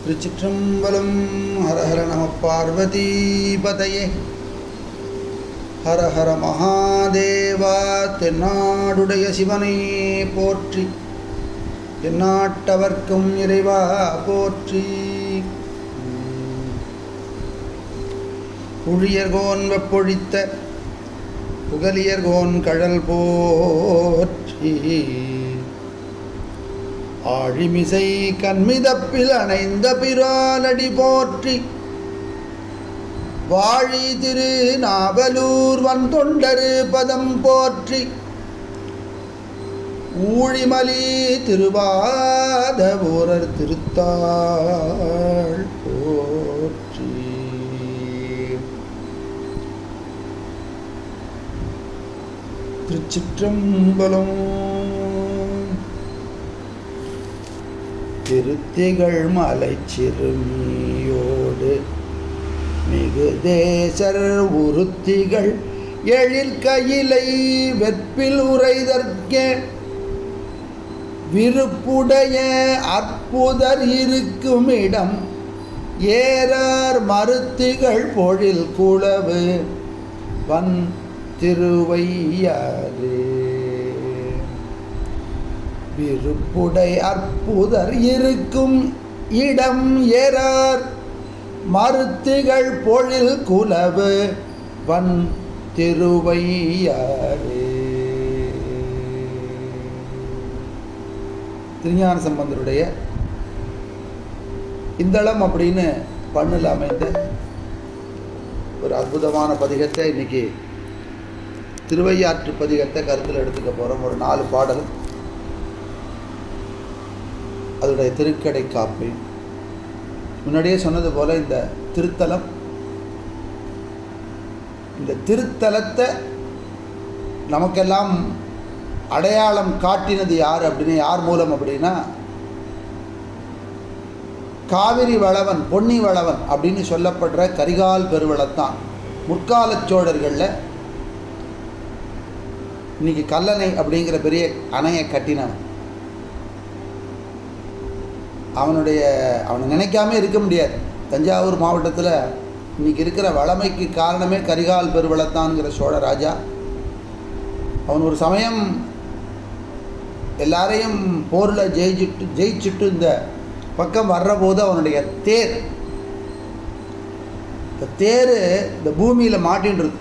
திருச்சிற்றம்பலம் ஹர ஹர நம பார்வதீபதையே ஹர ஹர மகாதேவா தென்னாடுடைய சிவனை போற்றி எந்நாட்டவர்க்கும் இறைவா போற்றி புழியர்கோன் வெப்பொழித்த புகலியர்கோன் கழல் போற்றி ஆழிமிசை கண்மிதப்பில் அணைந்த பிராலடி போற்றி வாழி திரு நாவலூர் வந்தொண்டரு பதம் போற்றி ஊழிமலி திருவாத ஊரர் திருத்தாள் போற்றி திருச்சிற்றம்பலம் திருத்திகள் மலை சிறுமியோடு மிகு தேசர் உருத்திகள் எழில் கையிலை வெற்பில் உரைதற்கே விருப்புடைய அற்புதர் இருக்கும் இடம் ஏறார் மருத்திகள் பொழில் குளவு வன் திருவையாறு விருப்புடை அற்புதர் இருக்கும் இடம் ஏறார் மருத்திகள் பொழில் குலவு வன் திருவையாறு திருஞான சம்பந்தருடைய இந்தளம் அப்படின்னு பண்ணில் அமைந்த ஒரு அற்புதமான பதிகத்தை இன்னைக்கு திருவையாற்று பதிகத்தை கருத்தில் எடுத்துக்க போகிறோம் ஒரு நாலு பாடல் அதோடைய திருக்கடை காப்பு முன்னாடியே சொன்னது போல் இந்த திருத்தலம் இந்த திருத்தலத்தை நமக்கெல்லாம் அடையாளம் காட்டினது யார் அப்படின்னு யார் மூலம் அப்படின்னா காவிரி வளவன் பொன்னி வளவன் அப்படின்னு சொல்லப்படுற கரிகால் பெருவளத்தான் முற்கால சோழர்களில் இன்னைக்கு கல்லணை அப்படிங்கிற பெரிய அணையை கட்டினவன் அவனுடைய அவனை நினைக்காம இருக்க முடியாது தஞ்சாவூர் மாவட்டத்தில் இன்னைக்கு இருக்கிற வளமைக்கு காரணமே கரிகால் பெருவளத்தான்கிற சோழ ராஜா அவன் ஒரு சமயம் எல்லாரையும் போரில் ஜெயிச்சுட்டு ஜெயிச்சுட்டு இந்த பக்கம் வர்றபோது அவனுடைய தேர் இந்த தேர் இந்த பூமியில் மாட்டின்றது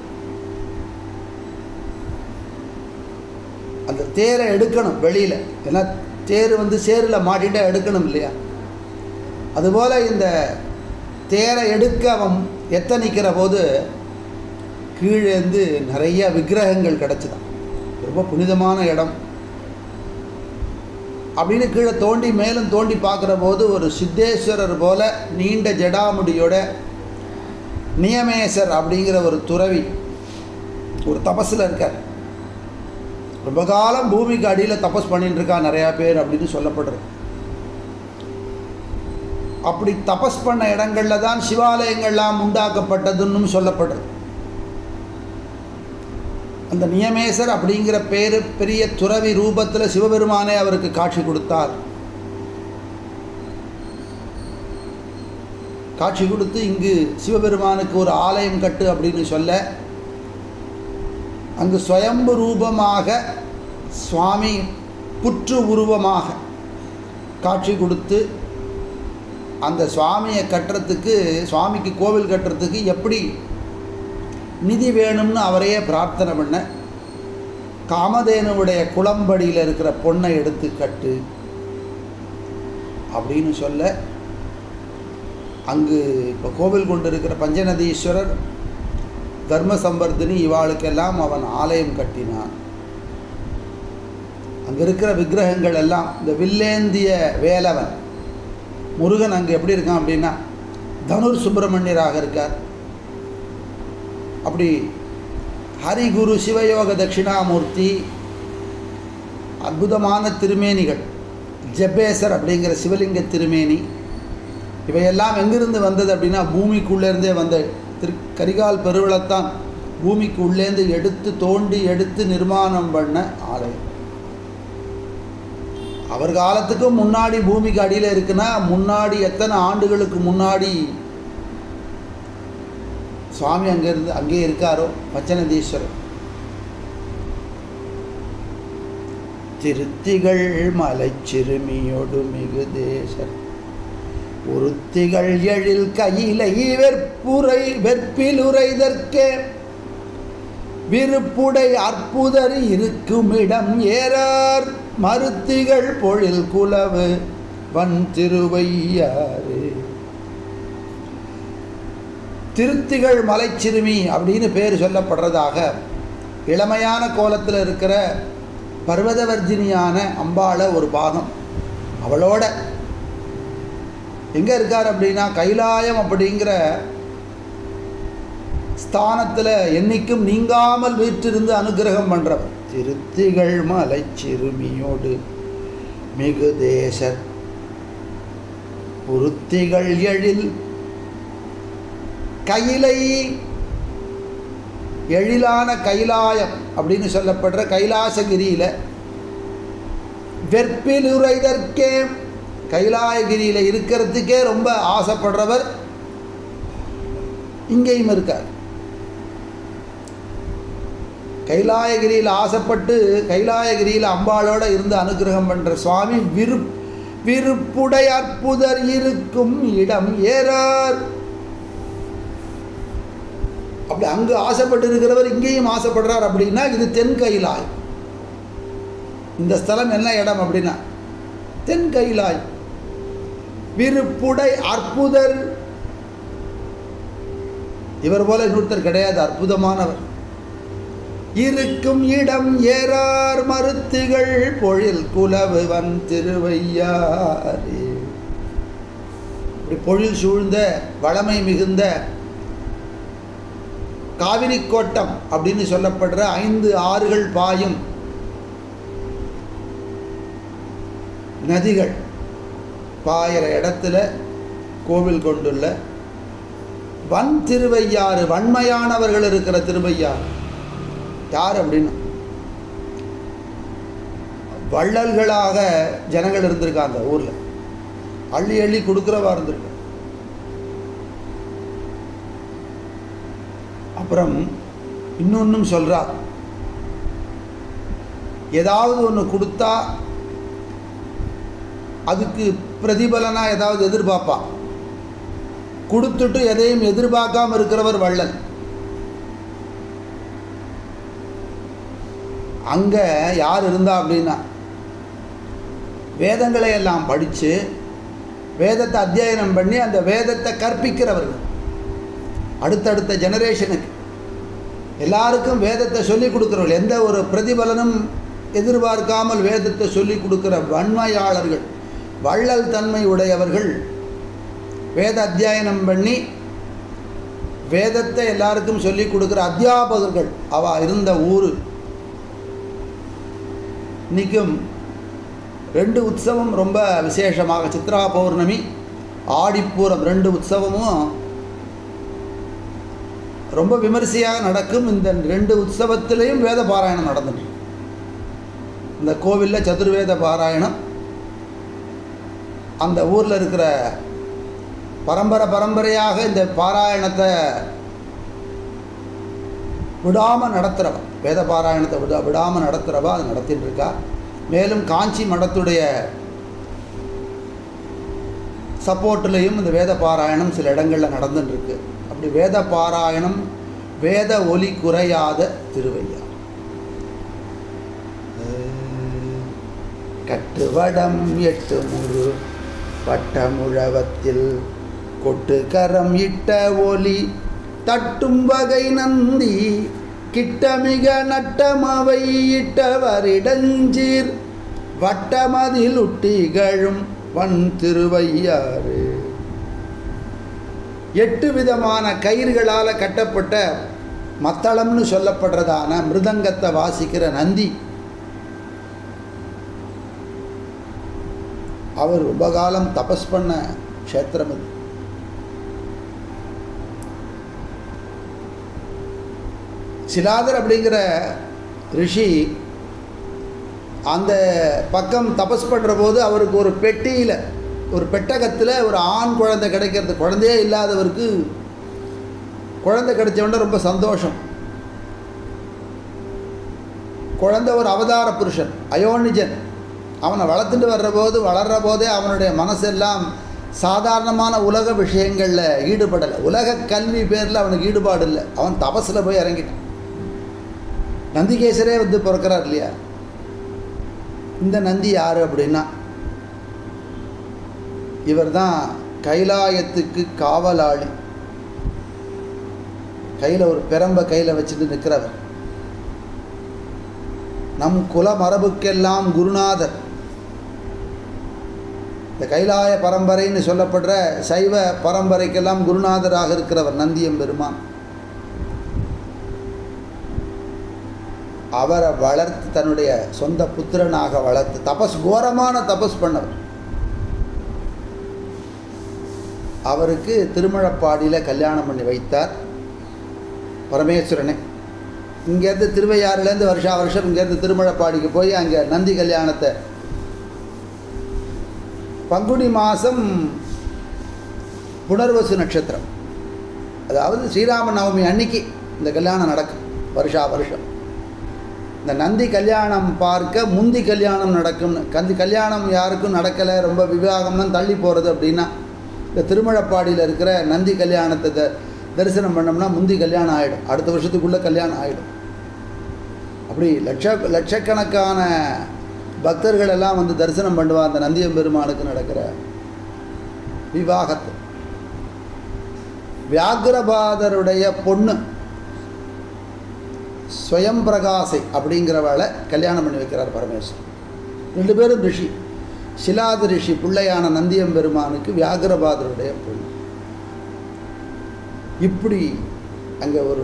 அந்த தேரை எடுக்கணும் வெளியில் ஏன்னா தேர் வந்து சேரில் மாட்டிட்டா எடுக்கணும் இல்லையா அதுபோல் இந்த தேரை எடுக்க அவன் எத்தனிக்கிற போது கீழேந்து நிறைய விக்கிரகங்கள் கிடச்சிதான் ரொம்ப புனிதமான இடம் அப்படின்னு கீழே தோண்டி மேலும் தோண்டி பார்க்குற போது ஒரு சித்தேஸ்வரர் போல நீண்ட ஜடாமுடியோட நியமேசர் அப்படிங்கிற ஒரு துறவி ஒரு தபஸில் இருக்கார் ரொம்ப காலம் பூமிக்கு அடியில் தபஸ் பண்ணிட்டு இருக்கா நிறையா பேர் அப்படின்னு சொல்லப்படுறது அப்படி தபஸ் பண்ண இடங்களில் தான் சிவாலயங்கள்லாம் உண்டாக்கப்பட்டதுன்னு சொல்லப்படுறது அந்த நியமேசர் அப்படிங்கிற பேர் பெரிய துறவி ரூபத்தில் சிவபெருமானே அவருக்கு காட்சி கொடுத்தார் காட்சி கொடுத்து இங்கு சிவபெருமானுக்கு ஒரு ஆலயம் கட்டு அப்படின்னு சொல்ல அங்கு சுயம்பு ரூபமாக சுவாமி புற்று உருவமாக காட்சி கொடுத்து அந்த சுவாமியை கட்டுறதுக்கு சுவாமிக்கு கோவில் கட்டுறதுக்கு எப்படி நிதி வேணும்னு அவரையே பிரார்த்தனை பண்ண காமதேனுவுடைய குளம்படியில் இருக்கிற பொண்ணை எடுத்து கட்டு அப்படின்னு சொல்ல அங்கு இப்போ கோவில் கொண்டு இருக்கிற பஞ்சநதீஸ்வரர் தர்ம சம்பர்தினி இவாளுக்கெல்லாம் அவன் ஆலயம் கட்டினான் அங்கே இருக்கிற விக்கிரகங்கள் எல்லாம் இந்த வில்லேந்திய வேலவன் முருகன் அங்கே எப்படி இருக்கான் அப்படின்னா தனுர் சுப்பிரமணியராக இருக்கார் அப்படி ஹரிகுரு சிவயோக தட்சிணாமூர்த்தி அற்புதமான திருமேனிகள் ஜப்பேசர் அப்படிங்கிற சிவலிங்க திருமேனி இவையெல்லாம் எங்கிருந்து வந்தது அப்படின்னா பூமிக்குள்ளேருந்தே வந்த திரு கரிகால் பெருவிழத்தான் பூமிக்கு உள்ளேந்து எடுத்து தோண்டி எடுத்து நிர்மாணம் பண்ண ஆலயம் அவர் காலத்துக்கும் முன்னாடி பூமிக்கு அடியில் இருக்குன்னா முன்னாடி எத்தனை ஆண்டுகளுக்கு முன்னாடி சுவாமி அங்கே இருந்து அங்கே இருக்காரோ பச்சநதீஸ்வரர் திருத்திகள் மலைச்சிறுமியோடு மிகு தேசர் உருத்திகள் எழில் கையிலை வெற்புரை வெற்பிலுரைதற்கே விருப்புடை அற்புதர் இருக்குமிடம் ஏறார் மருத்திகள் பொழில் குலவு வன் திருவையாறு திருத்திகள் மலைச்சிறுமி அப்படின்னு பேர் சொல்லப்படுறதாக இளமையான கோலத்தில் இருக்கிற பர்வதவர்ஜினியான அம்பாள ஒரு பாகம் அவளோட எங்கே இருக்கார் அப்படின்னா கைலாயம் அப்படிங்கிற ஸ்தானத்தில் என்னைக்கும் நீங்காமல் வீற்றிருந்து அனுகிரகம் பண்ணுறவர் திருத்திகள் மலை சிறுமியோடு மிகு தேசர் புருத்திகள் எழில் கையிலை எழிலான கைலாயம் அப்படின்னு சொல்லப்படுற கைலாசகிரியில் வெற்பில் உரைதற்கே கைலாயகிரியில் இருக்கிறதுக்கே ரொம்ப ஆசைப்படுறவர் இங்கேயும் இருக்கார் கைலாயகிரியில் ஆசைப்பட்டு கைலாயகிரியில் அம்பாளோட இருந்து அனுகிரகம் பண்ணுற சுவாமி விரு விருப்புடை அற்புதர் இருக்கும் இடம் ஏறார் அப்படி அங்கு ஆசைப்பட்டு இருக்கிறவர் இங்கேயும் ஆசைப்படுறார் அப்படின்னா இது தென் கைலாய் இந்த ஸ்தலம் என்ன இடம் அப்படின்னா தென் கைலாய் விருப்புடை அற்புதர் இவர் போல இன்னொருத்தர் கிடையாது அற்புதமானவர் இருக்கும் இடம் ஏறார் மருத்துகள் பொழில் குலவு வன் திருவையாறு இப்படி பொழில் சூழ்ந்த வளமை மிகுந்த காவிரி கோட்டம் அப்படின்னு சொல்லப்படுற ஐந்து ஆறுகள் பாயும் நதிகள் பாயிற இடத்துல கோவில் கொண்டுள்ள வன் திருவையாறு வன்மையானவர்கள் இருக்கிற திருவையாறு யார் அப்படின்னா வள்ளல்களாக ஜனங்கள் இருந்திருக்காங்க ஊரில் அள்ளி அள்ளி கொடுக்குறவா இருந்திருக்கு அப்புறம் இன்னொன்றும் சொல்கிறா ஏதாவது ஒன்று கொடுத்தா அதுக்கு பிரதிபலனாக ஏதாவது எதிர்பார்ப்பா கொடுத்துட்டு எதையும் எதிர்பார்க்காம இருக்கிறவர் வள்ளல் அங்கே யார் இருந்தா அப்படின்னா வேதங்களை எல்லாம் படித்து வேதத்தை அத்தியாயனம் பண்ணி அந்த வேதத்தை கற்பிக்கிறவர்கள் அடுத்தடுத்த ஜெனரேஷனுக்கு எல்லாருக்கும் வேதத்தை சொல்லிக் கொடுக்குறவர்கள் எந்த ஒரு பிரதிபலனும் எதிர்பார்க்காமல் வேதத்தை சொல்லிக் கொடுக்குற வன்மையாளர்கள் வள்ளல் தன்மை உடையவர்கள் வேத அத்தியாயனம் பண்ணி வேதத்தை எல்லாருக்கும் சொல்லிக் கொடுக்குற அத்தியாபகர்கள் அவ இருந்த ஊர் இன்றைக்கும் ரெண்டு உற்சவம் ரொம்ப விசேஷமாக சித்ரா பௌர்ணமி ஆடிப்பூரம் ரெண்டு உற்சவமும் ரொம்ப விமரிசையாக நடக்கும் இந்த ரெண்டு உற்சவத்திலையும் வேத பாராயணம் நடந்துட்டு இந்த கோவிலில் சதுர்வேத பாராயணம் அந்த ஊரில் இருக்கிற பரம்பரை பரம்பரையாக இந்த பாராயணத்தை விடாமல் நடத்துகிறவன் வேத பாராயணத்தை விடா விடாமல் நடத்துகிறவா அது நடத்திட்டு இருக்கா மேலும் காஞ்சி மடத்துடைய சப்போர்ட்லேயும் இந்த வேத பாராயணம் சில இடங்களில் நடந்துட்டு இருக்கு அப்படி வேத பாராயணம் வேத ஒலி குறையாத திருவையா கட்டுவடம் எட்டு முழு வட்டமுழவத்தில் கொட்டு கரம் இட்ட ஒலி தட்டும் வகை நந்தி கிட்டமிக நட்டமவை இட்டவரிடஞ்சீர் வட்டமதில் உட்டிகழும் வன் திருவையாறு எட்டு விதமான கயிறுகளால் கட்டப்பட்ட மத்தளம்னு சொல்லப்படுறதான மிருதங்கத்தை வாசிக்கிற நந்தி அவர் ரொம்ப காலம் தபஸ் பண்ண க்ஷேத்திரம் இது சிலாதர் அப்படிங்கிற ரிஷி அந்த பக்கம் தபஸ் பண்ணுற போது அவருக்கு ஒரு பெட்டியில் ஒரு பெட்டகத்தில் ஒரு ஆண் குழந்தை கிடைக்கிறது குழந்தையே இல்லாதவருக்கு குழந்தை கிடைச்சவொடனே ரொம்ப சந்தோஷம் குழந்தை ஒரு அவதார புருஷன் அயோனிஜன் அவனை வளர்த்துட்டு வர்ற போது வளர்கிற போதே அவனுடைய மனசெல்லாம் சாதாரணமான உலக விஷயங்களில் ஈடுபடலை உலக கல்வி பேரில் அவனுக்கு ஈடுபாடு இல்லை அவன் தபஸில் போய் இறங்கிட்டான் நந்திகேசரே வந்து பிறக்கிறார் இல்லையா இந்த நந்தி யார் அப்படின்னா இவர் தான் கைலாயத்துக்கு காவலாளி கையில் ஒரு பெரம்பை கையில் வச்சுட்டு நிற்கிறவர் நம் குல மரபுக்கெல்லாம் குருநாதர் இந்த கைலாய பரம்பரைன்னு சொல்லப்படுற சைவ பரம்பரைக்கெல்லாம் குருநாதராக இருக்கிறவர் நந்தியம் பெருமான் அவரை வளர்த்து தன்னுடைய சொந்த புத்திரனாக வளர்த்து தபஸ் கோரமான தபஸ் பண்ணவர் அவருக்கு திருமழப்பாடியில் கல்யாணம் பண்ணி வைத்தார் பரமேஸ்வரனை இங்கேருந்து திருவையாறுலேருந்து வருஷா வருஷம் இங்கேருந்து திருமழப்பாடிக்கு போய் அங்கே நந்தி கல்யாணத்தை பங்குனி மாதம் புனர்வசு நட்சத்திரம் அதாவது ஸ்ரீராம நவமி அன்னைக்கு இந்த கல்யாணம் நடக்கும் வருஷா வருஷம் இந்த நந்தி கல்யாணம் பார்க்க முந்தி கல்யாணம் நடக்கும்னு கந்தி கல்யாணம் யாருக்கும் நடக்கலை ரொம்ப விவாகம்லாம் தள்ளி போகிறது அப்படின்னா இந்த திருமழப்பாடியில் இருக்கிற நந்தி கல்யாணத்தை த தரிசனம் பண்ணோம்னா முந்தி கல்யாணம் ஆகிடும் அடுத்த வருஷத்துக்குள்ளே கல்யாணம் ஆகிடும் அப்படி லட்ச லட்சக்கணக்கான பக்தர்கள் எல்லாம் வந்து தரிசனம் பண்ணுவா அந்த நந்தியம் பெருமானுக்கு நடக்கிற விவாகத்தை வியாகிரபாதருடைய பொண்ணு ஸ்வயம் பிரகாசை அப்படிங்கிறவளை கல்யாணம் பண்ணி வைக்கிறார் பரமேஸ்வரன் ரெண்டு பேரும் ரிஷி சிலாது ரிஷி பிள்ளையான நந்தியம் பெருமானுக்கு வியாகிரபாதருடைய பொண்ணு இப்படி அங்கே ஒரு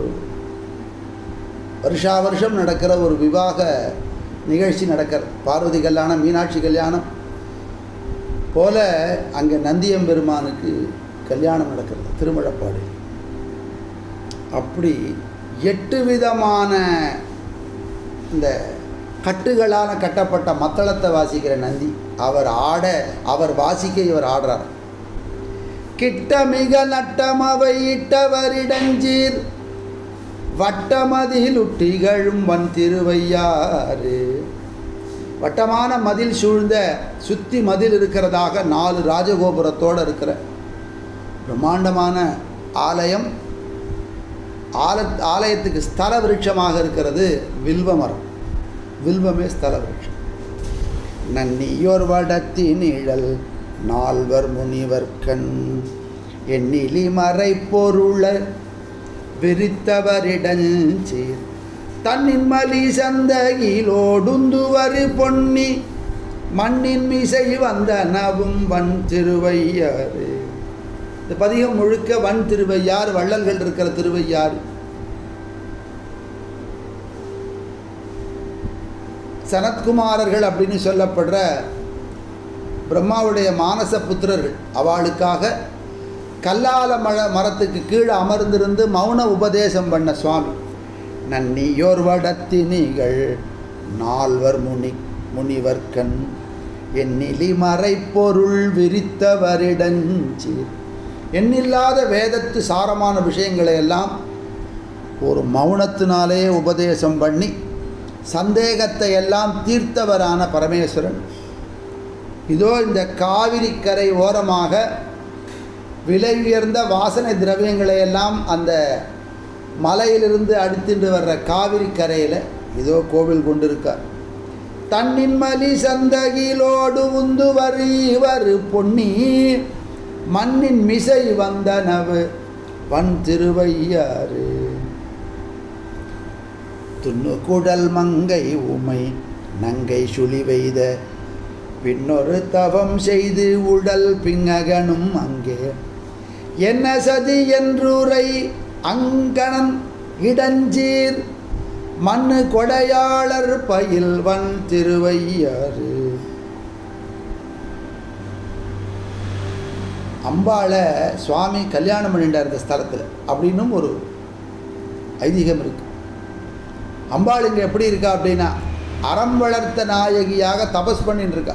வருஷா வருஷம் நடக்கிற ஒரு விவாக நிகழ்ச்சி நடக்கிறது பார்வதி கல்யாணம் மீனாட்சி கல்யாணம் போல அங்கே நந்தியம் பெருமானுக்கு கல்யாணம் நடக்கிறது திருமழப்பாடு அப்படி எட்டு விதமான இந்த கட்டுகளால் கட்டப்பட்ட மத்தளத்தை வாசிக்கிற நந்தி அவர் ஆட அவர் வாசிக்க இவர் ஆடுறார் கிட்ட மிக நட்டமவை இட்டவரிடஞ்சீர் வட்டமதில் உட்டிகழும் வன் திருவையாறு வட்டமான மதில் சூழ்ந்த சுத்தி மதில் இருக்கிறதாக நாலு ராஜகோபுரத்தோடு இருக்கிற பிரம்மாண்டமான ஆலயம் ஆல ஆலயத்துக்கு ஸ்தல விருட்சமாக இருக்கிறது வில்வ மரம் வில்வமே ஸ்தல விருட்சம் நன்னியோர் வடத்தி நிழல் நால்வர் முனிவர் கண் எண்ணிலி மறை பொருள விரித்தவரிடஞ்சீர் தன்னின் மலி சந்தகிலோடுந்துவரு பொன்னி மண்ணின் மிசை வந்த நவும் வன் திருவையாறு இந்த பதிகம் முழுக்க வன் திருவையார் வள்ளல்கள் இருக்கிற திருவையார் சனத்குமாரர்கள் அப்படின்னு சொல்லப்படுற பிரம்மாவுடைய மானச புத்திரர்கள் அவளுக்காக கல்லால மழ மரத்துக்கு கீழே அமர்ந்திருந்து மௌன உபதேசம் பண்ண சுவாமி நன்னியோர் வடத்தினிகள் நால்வர் முனி முனிவர்கண் எண்ணிலி மறைப்பொருள் விரித்தவரிடஞ்சீர் எண்ணில்லாத வேதத்து சாரமான விஷயங்களை எல்லாம் ஒரு மௌனத்தினாலே உபதேசம் பண்ணி சந்தேகத்தை எல்லாம் தீர்த்தவரான பரமேஸ்வரன் இதோ இந்த காவிரி கரை ஓரமாக விலை உயர்ந்த வாசனை திரவியங்களை எல்லாம் அந்த மலையிலிருந்து அடித்துட்டு வர்ற காவிரி கரையில் இதோ கோவில் கொண்டிருக்கார் தன்னின் மலி சந்தகிலோடு உந்து வரு பொன்னி மண்ணின் மிசை வந்தனவு வன் திருவையாறு துண்ணு குடல் மங்கை உமை நங்கை சுழி வைத பின்னொரு தவம் செய்து உடல் பிங்ககனும் அங்கே என்ன சதி என்றுரை அங்கணன் இடஞ்சீர் மண்ணு கொடையாளர் பயில் வன் திருவையாறு அம்பாளை சுவாமி கல்யாணம் பண்ணிட்டார் இந்த ஸ்தலத்தில் அப்படின்னும் ஒரு ஐதீகம் இருக்கு அம்பாள் இங்கே எப்படி இருக்கா அப்படின்னா அறம் வளர்த்த நாயகியாக தபஸ் பண்ணிட்டு இருக்கா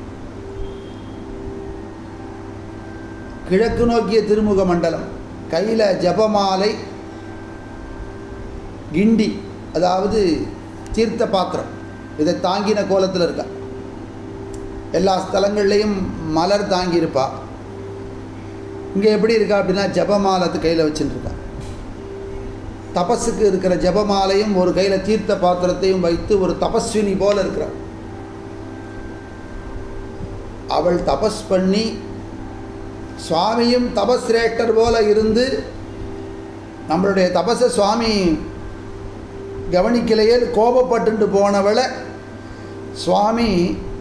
கிழக்கு நோக்கிய திருமுக மண்டலம் கையில் ஜபமாலை கிண்டி அதாவது தீர்த்த பாத்திரம் இதை தாங்கின கோலத்தில் இருக்கா எல்லா ஸ்தலங்கள்லேயும் மலர் தாங்கியிருப்பா இங்கே எப்படி இருக்கா அப்படின்னா ஜபமாலத்து கையில் வச்சுட்டுருக்கா தபஸுக்கு இருக்கிற ஜபமாலையும் ஒரு கையில் தீர்த்த பாத்திரத்தையும் வைத்து ஒரு தபஸ்வினி போல இருக்கிறாள் அவள் தபஸ் பண்ணி சுவாமியும் தபஸ்ரேஷ்டர் போல இருந்து நம்மளுடைய தபஸை சுவாமி கவனிக்கலையே கோபப்பட்டு போனவளை சுவாமி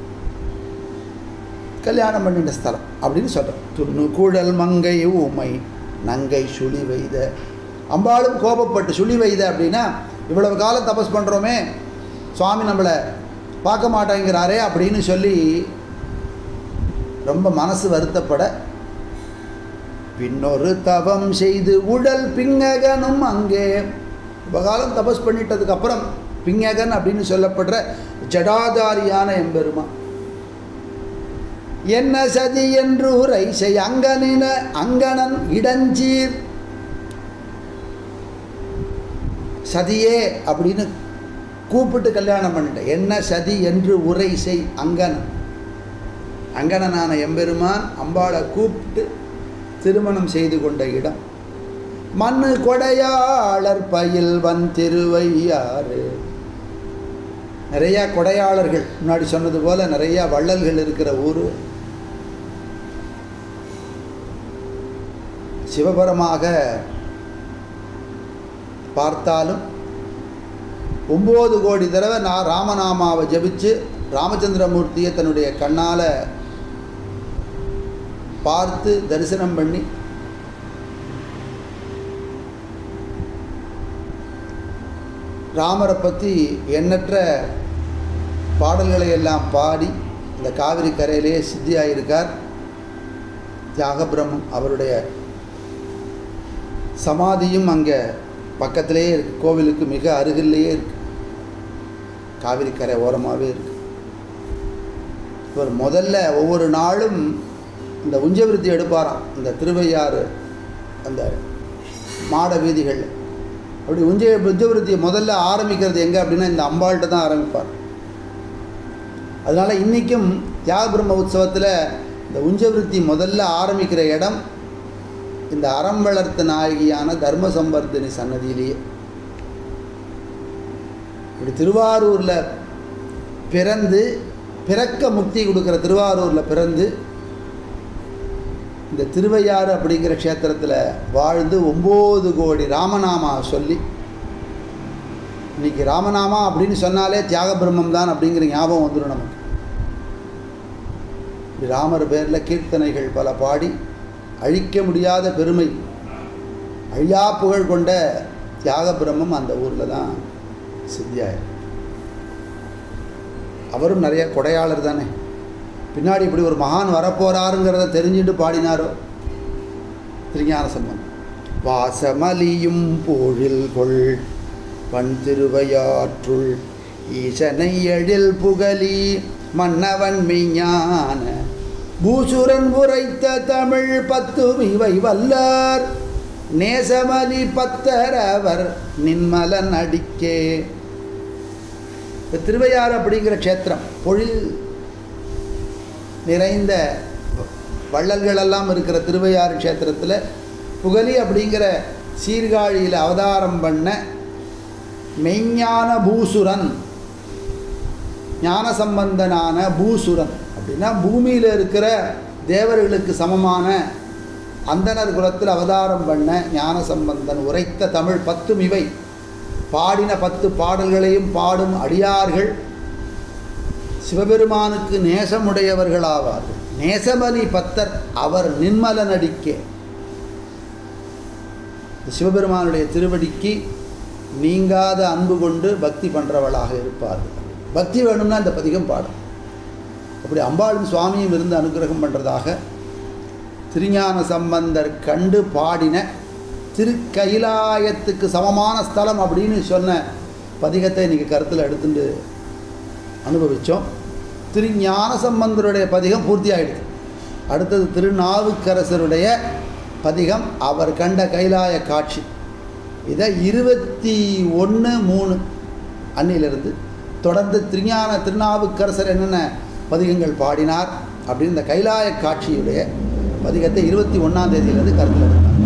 கல்யாணம் பண்ணிட்ட ஸ்தலம் அப்படின்னு சொல்கிறோம் துண்ணு கூழல் மங்கை ஊமை நங்கை சுழி வைத அம்பாளும் கோபப்பட்டு சுழி வைத அப்படின்னா இவ்வளவு காலம் தபஸ் பண்ணுறோமே சுவாமி நம்மளை பார்க்க மாட்டேங்கிறாரே அப்படின்னு சொல்லி ரொம்ப மனசு வருத்தப்பட பின்னொரு தவம் செய்து உடல் பிங்ககனும் அங்கே ரொம்ப காலம் தபஸ் பண்ணிட்டதுக்கு அப்புறம் பிங்ககன் அப்படின்னு சொல்லப்படுற ஜடாதாரியான எம்பெருமான் என்ன சதி என்று உரை செய் அங்கனின அங்கணன் இடஞ்சீர் சதியே அப்படின்னு கூப்பிட்டு கல்யாணம் பண்ணிட்டேன் என்ன சதி என்று உரை செய் அங்கணன் அங்கணனான எம்பெருமான் அம்பாளை கூப்பிட்டு திருமணம் செய்து கொண்ட இடம் மண்ணு கொடையாளர் பயில் வன் திருவையாறு நிறையா கொடையாளர்கள் முன்னாடி சொன்னது போல நிறையா வள்ளல்கள் இருக்கிற ஊர் சிவபரமாக பார்த்தாலும் ஒம்பது கோடி தடவை நான் ராமநாமாவை ஜபிச்சு ராமச்சந்திரமூர்த்தியை தன்னுடைய கண்ணால் பார்த்து தரிசனம் பண்ணி ராமரை பற்றி எண்ணற்ற பாடல்களை எல்லாம் பாடி இந்த காவிரி கரையிலேயே சித்தியாயிருக்கார் தியாகபிரம்மம் அவருடைய சமாதியும் அங்கே பக்கத்திலேயே இருக்கு கோவிலுக்கு மிக அருகிலேயே இருக்கு காவிரி கரை ஓரமாகவே இருக்கு இவர் முதல்ல ஒவ்வொரு நாளும் இந்த உஞ்சவிருத்தி எடுப்பாராம் இந்த திருவையாறு அந்த மாட வீதிகள் அப்படி உஞ்ச உஞ்சவிருத்தியை முதல்ல ஆரம்பிக்கிறது எங்கே அப்படின்னா இந்த அம்பாள்கிட்ட தான் ஆரம்பிப்பார் அதனால் இன்றைக்கும் தியாகபிரம்ம உற்சவத்தில் இந்த உஞ்சவிருத்தி முதல்ல ஆரம்பிக்கிற இடம் இந்த அறம் வளர்த்த நாயகியான தர்ம சம்பர்தினி சன்னதியிலேயே இப்படி திருவாரூரில் பிறந்து பிறக்க முக்தி கொடுக்குற திருவாரூரில் பிறந்து இந்த திருவையாறு அப்படிங்கிற க்ஷேத்திரத்தில் வாழ்ந்து ஒம்பது கோடி ராமநாமா சொல்லி இன்னைக்கு ராமநாமா அப்படின்னு சொன்னாலே தியாக பிரம்மம் தான் அப்படிங்கிற ஞாபகம் வந்துடும் நமக்கு இப்படி ராமர் பேரில் கீர்த்தனைகள் பல பாடி அழிக்க முடியாத பெருமை அழியா புகழ் கொண்ட தியாக பிரம்மம் அந்த ஊரில் தான் சித்தியாயர் அவரும் நிறைய கொடையாளர் தானே பின்னாடி இப்படி ஒரு மகான் வரப்போறாருங்கிறத தெரிஞ்சுட்டு பாடினாரோ திருஞான சம்பந்தம் வாசமலியும் போழில் கொள் பண் திருவையாற்றுள் ஈசனை எழில் புகழி மன்னவன் மெய்ஞான பூசுரன் உரைத்த தமிழ் பத்தும் இவை வல்லார் நேசமலி பத்தரவர் நின்மலன் அடிக்கே இப்போ திருவையாறு அப்படிங்கிற க்ஷேத்திரம் பொழில் நிறைந்த வள்ளல்களெல்லாம் இருக்கிற திருவையாறு க்ஷேத்திரத்தில் புகலி அப்படிங்கிற சீர்காழியில் அவதாரம் பண்ண மெய்ஞான பூசுரன் ஞான சம்பந்தனான பூசுரன் அப்படின்னா பூமியில் இருக்கிற தேவர்களுக்கு சமமான அந்தனர் குலத்தில் அவதாரம் பண்ண ஞான சம்பந்தன் உரைத்த தமிழ் பத்தும் இவை பாடின பத்து பாடல்களையும் பாடும் அடியார்கள் சிவபெருமானுக்கு நேசமுடையவர்களாவார்கள் நேசமலி பத்தர் அவர் நின்மலனடிக்கே சிவபெருமானுடைய திருவடிக்கு நீங்காத அன்பு கொண்டு பக்தி பண்ணுறவளாக இருப்பார்கள் பக்தி வேணும்னா இந்த பதிகம் பாடும் அப்படி அம்பாளும் சுவாமியும் இருந்து அனுகிரகம் பண்ணுறதாக திருஞான சம்பந்தர் கண்டு பாடின திருக்கைலாயத்துக்கு சமமான ஸ்தலம் அப்படின்னு சொன்ன பதிகத்தை இன்றைக்கி கருத்தில் எடுத்துட்டு அனுபவித்தோம் திருஞான சம்பந்தருடைய பதிகம் பூர்த்தி ஆயிடுது அடுத்தது திருநாவுக்கரசருடைய பதிகம் அவர் கண்ட கைலாய காட்சி இதை இருபத்தி ஒன்று மூணு அன்னிலிருந்து தொடர்ந்து திருஞான திருநாவுக்கரசர் என்னென்ன பதிகங்கள் பாடினார் அப்படின்னு இந்த கைலாய காட்சியுடைய பதிகத்தை இருபத்தி ஒன்றாம் தேதியிலேருந்து கருத்தில் எடுத்தாங்க